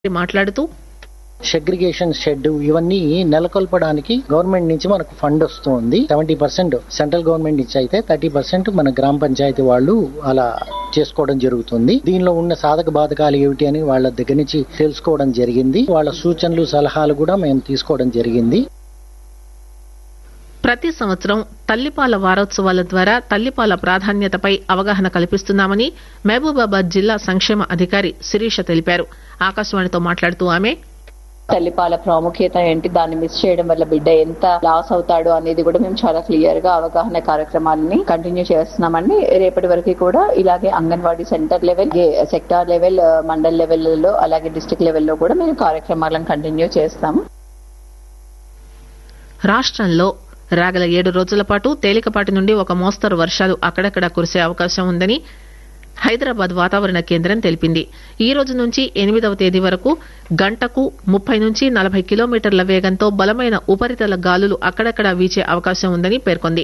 మాట్లాడుతూ segregation shed ఇవన్నీ నెలకొల్పడానికి government నుంచి మనకు ఫండ్ వస్తుంది సెవెంటీ పర్సెంట్ సెంట్రల్ గవర్నమెంట్ నుంచి అయితే థర్టీ పర్సెంట్ మన గ్రామ పంచాయతీ వాళ్ళు అలా చేసుకోవడం జరుగుతుంది దీనిలో ఉన్న సాధక బాధకాలు ఏమిటి అని వాళ్ళ దగ్గర నుంచి తెలుసుకోవడం జరిగింది వాళ్ళ సూచనలు సలహాలు కూడా మేము తీసుకోవడం జరిగింది ప్రతి సంవత్సరం తల్లిపాల వారోత్సవాల ద్వారా తల్లిపాల ప్రాధాన్యతపై అవగాహన కల్పిస్తున్నామని మహబూబాబాద్ జిల్లా సంక్షేమ అధికారి శిరీష తెలిపారు ఆకాశవాణితో మాట్లాడుతూ ఆమె తల్లిపాల ప్రాముఖ్యత ఏంటి దాన్ని మిస్ చేయడం వల్ల బిడ్డ ఎంత లాస్ అవుతాడు అనేది కూడా మేము చాలా క్లియర్ గా అవగాహన కార్యక్రమాలని కంటిన్యూ చేస్తున్నామండి రేపటి వరకు కూడా ఇలాగే anganwadi centre level sector level mandal లెవెల్లో అలాగే డిస్టిక్ లెవెల్లో కూడా మేము కార్యక్రమాలను కంటిన్యూ చేస్తాము రాష్ట్రంలో రాగల ఏడు రోజుల పాటు తేలికపాటి నుండి ఒక మోస్తరు వర్షాలు అక్కడక్కడ కురిసే అవకాశం ఉందని హైదరాబాద్ వాతావరణ కేంద్రం తెలిపింది ఈ రోజు నుంచి ఎనిమిదవ తేదీ వరకు గంటకు ముప్పై నుంచి నలభై కిలోమీటర్ల వేగంతో బలమైన ఉపరితల గాలులు అక్కడక్కడ వీచే అవకాశం ఉందని పేర్కొంది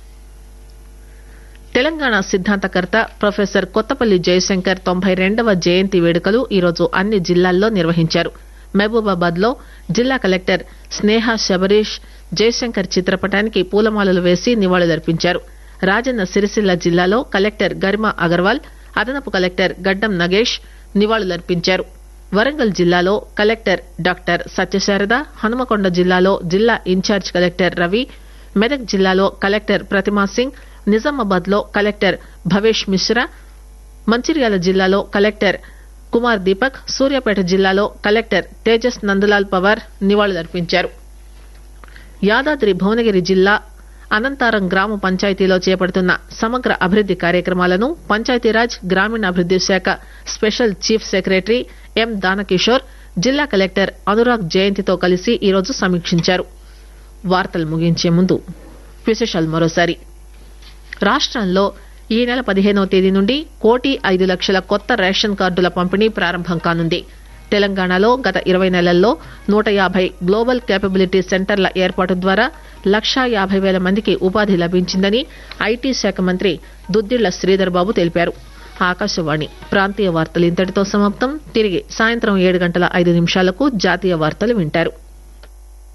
తెలంగాణ సిద్ధాంతకర్త ప్రొఫెసర్ కొత్తపల్లి జయశంకర్ తొంభై రెండవ జయంతి వేడుకలు ఈరోజు అన్ని జిల్లాల్లో నిర్వహించారు మహబూబాబాద్ లో జిల్లా కలెక్టర్ స్నేహ శబరీష్ జయశంకర్ చిత్రపటానికి పూలమాలలు వేసి నివాళులర్పించారు రాజన్న సిరిసిల్ల జిల్లాలో కలెక్టర్ గరిమా అగర్వాల్ అదనపు కలెక్టర్ గడ్డం నగేష్ నివాళులర్పించారు వరంగల్ జిల్లాలో కలెక్టర్ డాక్టర్ సత్యశారద హనుమకొండ జిల్లాలో జిల్లా ఇన్ఛార్జ్ కలెక్టర్ రవి మెదక్ జిల్లాలో కలెక్టర్ ప్రతిమా సింగ్ నిజామాబాద్ లో కలెక్టర్ భవేష్ మిశ్రా మంచిర్యాల జిల్లాలో కలెక్టర్ కుమార్ దీపక్ సూర్యాపేట జిల్లాలో కలెక్టర్ తేజస్ నందలాల్ పవార్ నివాళులర్పించారు యాదాద్రి భువనగిరి జిల్లా అనంతారం గ్రామ పంచాయతీలో చేపడుతున్న సమగ్ర అభివృద్ది కార్యక్రమాలను పంచాయతీరాజ్ గ్రామీణాభివృద్ది శాఖ special chief secretary M Danakishore జిల్లా కలెక్టర్ అనురాగ్ జయంతితో కలిసి ఈరోజు సమీక్షించారు వార్తలు ముగించే ముందు విశేషాలు మరోసారి రాష్ట్రంలో ఈ నెల పదిహేనవ తేదీ నుండి కోటి ఐదు లక్షల కొత్త రేషన్ కార్డుల పంపిణీ ప్రారంభం కానుంది తెలంగాణలో గత ఇరవై నెలల్లో నూట యాభై గ్లోబల్ కేపబిలిటీ సెంటర్ల ఏర్పాటు ద్వారా లక్షా యాభై వేల మందికి ఉపాధి లభించిందని ఐటీ శాఖ మంత్రి దుద్దిళ్ల శ్రీధర్ బాబు తెలిపారు ఆకాశవాణి ప్రాంతీయ వార్తలు ఇంతటితో సమాప్తం తిరిగి సాయంత్రం ఏడు గంటల ఐదు నిమిషాలకు జాతీయ వార్తలు వింటారు